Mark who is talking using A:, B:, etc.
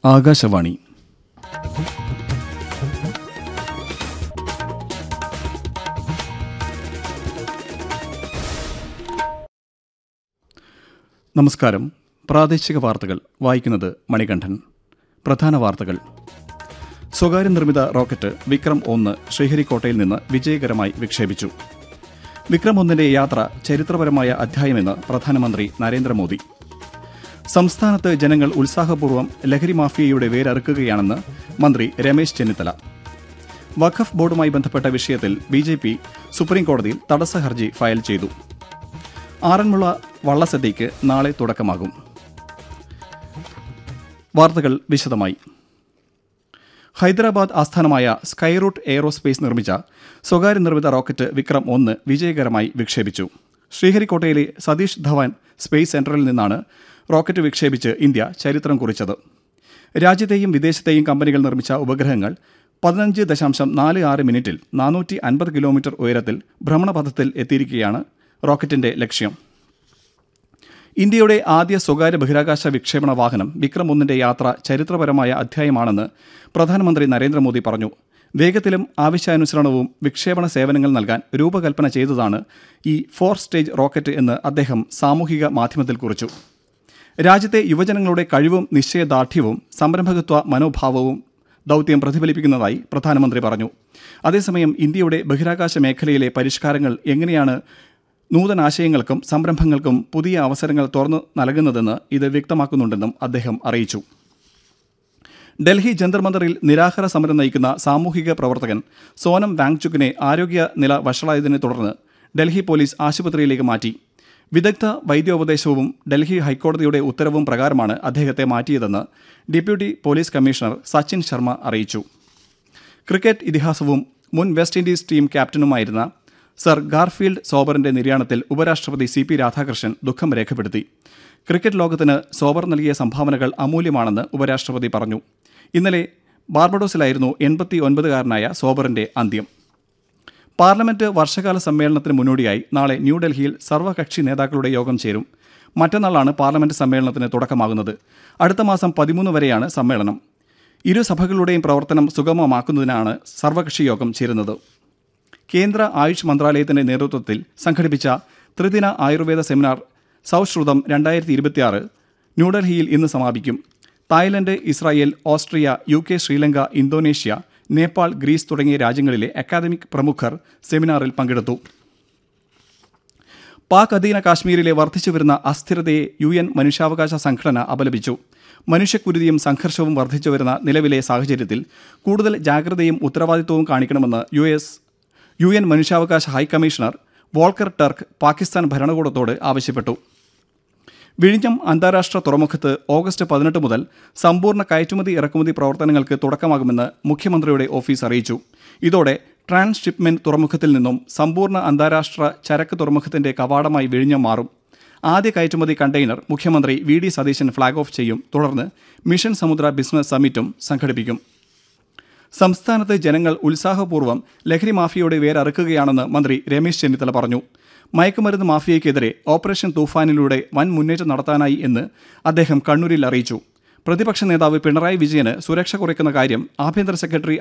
A: ആകാശവാണി നമസ്കാരം പ്രാദേശിക വാർത്തകൾ വായിക്കുന്നത് മണികണ്ഠൻ പ്രധാന വാർത്തകൾ സ്വകാര്യ നിർമ്മിത റോക്കറ്റ് വിക്രം ഒന്ന് ശ്രീഹരിക്കോട്ടയിൽ നിന്ന് വിജയകരമായി വിക്ഷേപിച്ചു വിക്രം ഒന്നിന്റെ യാത്ര ചരിത്രപരമായ അധ്യായമെന്ന് പ്രധാനമന്ത്രി നരേന്ദ്രമോദി സംസ്ഥാനത്ത് ജനങ്ങൾ ഉത്സാഹപൂർവ്വം ലഹരി മാഫിയയുടെ വേരറുക്കുകയാണെന്ന് മന്ത്രി രമേശ് ചെന്നിത്തല വഖഫ് ബോർഡുമായി ബന്ധപ്പെട്ട വിഷയത്തിൽ ബി ജെ പി സുപ്രീംകോടതിയിൽ തടസ്സ ഹർജി ഫയൽ ചെയ്തു ആറന്മുള വള്ളസദ്യയ്ക്ക് നാളെ തുടക്കമാകും വാർത്തകൾ വിശദമായി ഹൈദരാബാദ് ആസ്ഥാനമായ സ്കൈറൂട്ട് എയ്റോസ്പേസ് നിർമ്മിച്ച സ്വകാര്യ നിർമ്മിത റോക്കറ്റ് വിക്രം ഒന്ന് വിജയകരമായി വിക്ഷേപിച്ചു ശ്രീഹരിക്കോട്ടയിലെ സതീഷ് ധവാൻ സ്പേസ് സെന്ററിൽ നിന്നാണ് റോക്കറ്റ് വിക്ഷേപിച്ച് ഇന്ത്യ ചരിത്രം കുറിച്ചത് രാജ്യത്തെയും വിദേശത്തെയും കമ്പനികൾ നിർമ്മിച്ച ഉപഗ്രഹങ്ങൾ പതിനഞ്ച് ദശാംശം നാല് ആറ് മിനിറ്റിൽ നാനൂറ്റി അൻപത് കിലോമീറ്റർ ഉയരത്തിൽ ഭ്രമണപഥത്തിൽ എത്തിയിരിക്കുകയാണ് റോക്കറ്റിന്റെ ലക്ഷ്യം ഇന്ത്യയുടെ ആദ്യ സ്വകാര്യ ബഹിരാകാശ വിക്ഷേപണ വാഹനം വിക്രം ഒന്നിന്റെ യാത്ര ചരിത്രപരമായ അധ്യായമാണെന്ന് പ്രധാനമന്ത്രി നരേന്ദ്രമോദി പറഞ്ഞു വേഗത്തിലും ആവശ്യാനുസരണവും വിക്ഷേപണ സേവനങ്ങൾ നൽകാൻ രൂപകൽപ്പന ചെയ്തതാണ് ഈ ഫോർ സ്റ്റേജ് റോക്കറ്റ് എന്ന് അദ്ദേഹം സാമൂഹിക മാധ്യമത്തിൽ കുറിച്ചു രാജ്യത്തെ യുവജനങ്ങളുടെ കഴിവും നിശ്ചയദാർഢ്യവും സംരംഭകത്വ മനോഭാവവും ദൗത്യം പ്രതിഫലിപ്പിക്കുന്നതായി പ്രധാനമന്ത്രി പറഞ്ഞു അതേസമയം ഇന്ത്യയുടെ ബഹിരാകാശ മേഖലയിലെ പരിഷ്കാരങ്ങൾ എങ്ങനെയാണ് നൂതനാശയങ്ങൾക്കും സംരംഭങ്ങൾക്കും പുതിയ അവസരങ്ങൾ തുറന്നു നൽകുന്നതെന്ന് ഇത് വ്യക്തമാക്കുന്നുണ്ടെന്നും അദ്ദേഹം അറിയിച്ചു ഡൽഹി ജന്തർ മന്ദറിൽ നിരാഹാര സമരം നയിക്കുന്ന സാമൂഹിക പ്രവർത്തകൻ സോനം വാങ്ചുക്കിനെ ആരോഗ്യ നില വഷളായതിനെ തുടർന്ന് ഡൽഹി പോലീസ് ആശുപത്രിയിലേക്ക് മാറ്റി വിദഗ്ധ വൈദ്യോപദേശവും ഡൽഹി ഹൈക്കോടതിയുടെ ഉത്തരവും പ്രകാരമാണ് അദ്ദേഹത്തെ മാറ്റിയതെന്ന് deputy police commissioner Sachin Sharma അറിയിച്ചു ക്രിക്കറ്റ് ഇതിഹാസവും മുൻ വെസ്റ്റ് ഇൻഡീസ് ടീം ക്യാപ്റ്റനുമായിരുന്ന സർ ഗാർഫീൽഡ് സോബറിന്റെ നിര്യാണത്തിൽ ഉപരാഷ്ട്രപതി സി പി രാധാകൃഷ്ണൻ ദുഃഖം രേഖപ്പെടുത്തി ക്രിക്കറ്റ് ലോകത്തിന് സോബർ നൽകിയ സംഭാവനകൾ അമൂല്യമാണെന്ന് ഉപരാഷ്ട്രപതി പറഞ്ഞു ഇന്നലെ ബാർബഡോസിലായിരുന്നു എൺപത്തി ഒൻപതുകാരനായ സോബറിന്റെ അന്ത്യം പാർലമെന്റ് വർഷകാല സമ്മേളനത്തിന് മുന്നോടിയായി നാളെ ന്യൂഡൽഹിയിൽ സർവകക്ഷി നേതാക്കളുടെ യോഗം ചേരും മറ്റന്നാളാണ് പാർലമെന്റ് സമ്മേളനത്തിന് തുടക്കമാകുന്നത് അടുത്ത മാസം പതിമൂന്ന് വരെയാണ് സമ്മേളനം ഇരു സഭകളുടെയും പ്രവർത്തനം സുഗമമാക്കുന്നതിനാണ് സർവകക്ഷി യോഗം ചേരുന്നത് കേന്ദ്ര ആയുഷ് മന്ത്രാലയത്തിന്റെ നേതൃത്വത്തിൽ സംഘടിപ്പിച്ച ത്രിദിന ആയുർവേദ സെമിനാർ സൗശ്രുതം രണ്ടായിരത്തി ഇരുപത്തിയാറ് ന്യൂഡൽഹിയിൽ ഇന്ന് സമാപിക്കും Thailand Israel Austria U K Sri Lanka Indonesia Nepal Greece തുടങ്ങിയ രാജ്യങ്ങളിലെ അക്കാദമിക് പ്രമുഖർ സെമിനാറിൽ പങ്കെടുത്തു പാക് അധീന കാശ്മീരിലെ വർദ്ധിച്ചുവരുന്ന അസ്ഥിരതയെ യു എൻ മനുഷ്യാവകാശ സംഘടന അപലപിച്ചു മനുഷ്യക്കുരുതിയും സംഘർഷവും വർദ്ധിച്ചുവരുന്ന നിലവിലെ സാഹചര്യത്തിൽ കൂടുതൽ ജാഗ്രതയും ഉത്തരവാദിത്വവും കാണിക്കണമെന്ന് യു എസ് യു എൻ മനുഷ്യാവകാശ ഹൈക്കമ്മീഷണർ വോൾക്കർ ടർക്ക് പാകിസ്ഥാൻ ഭരണകൂടത്തോട് ആവശ്യപ്പെട്ടു വിഴിഞ്ഞം അന്താരാഷ്ട്ര തുറമുഖത്ത് ഓഗസ്റ്റ് പതിനെട്ട് മുതൽ സമ്പൂർണ്ണ കയറ്റുമതി ഇറക്കുമതി പ്രവർത്തനങ്ങൾക്ക് തുടക്കമാകുമെന്ന് മുഖ്യമന്ത്രിയുടെ ഓഫീസ് അറിയിച്ചു ഇതോടെ ട്രാൻസ്ഷിപ്മെന്റ് തുറമുഖത്തിൽ നിന്നും സമ്പൂർണ്ണ അന്താരാഷ്ട്ര ചരക്ക് തുറമുഖത്തിന്റെ കവാടമായി വിഴിഞ്ഞം മാറും ആദ്യ കയറ്റുമതി കണ്ടെയ്നർ മുഖ്യമന്ത്രി V D Satheesan flag off ചെയ്യും തുടർന്ന് മിഷൻ സമുദ്ര ബിസിനസ് സമ്മിറ്റും സംഘടിപ്പിക്കും സംസ്ഥാനത്ത് ജനങ്ങൾ ഉത്സാഹപൂർവ്വം ലഹരി മാഫിയയുടെ വേരറുക്കുകയാണെന്ന് മന്ത്രി രമേശ് ചെന്നിത്തല പറഞ്ഞു മയക്കുമരുന്ന് മാഫിയയ്ക്കെതിരെ ഓപ്പറേഷൻ തൂഫാനിലൂടെ വൻ മുന്നേറ്റം നടത്താനായി എന്ന് അദ്ദേഹം കണ്ണൂരിൽ അറിയിച്ചു പ്രതിപക്ഷ നേതാവ് പിണറായി വിജയന് സുരക്ഷ കുറയ്ക്കുന്ന കാര്യം ആഭ്യന്തര സെക്രട്ടറി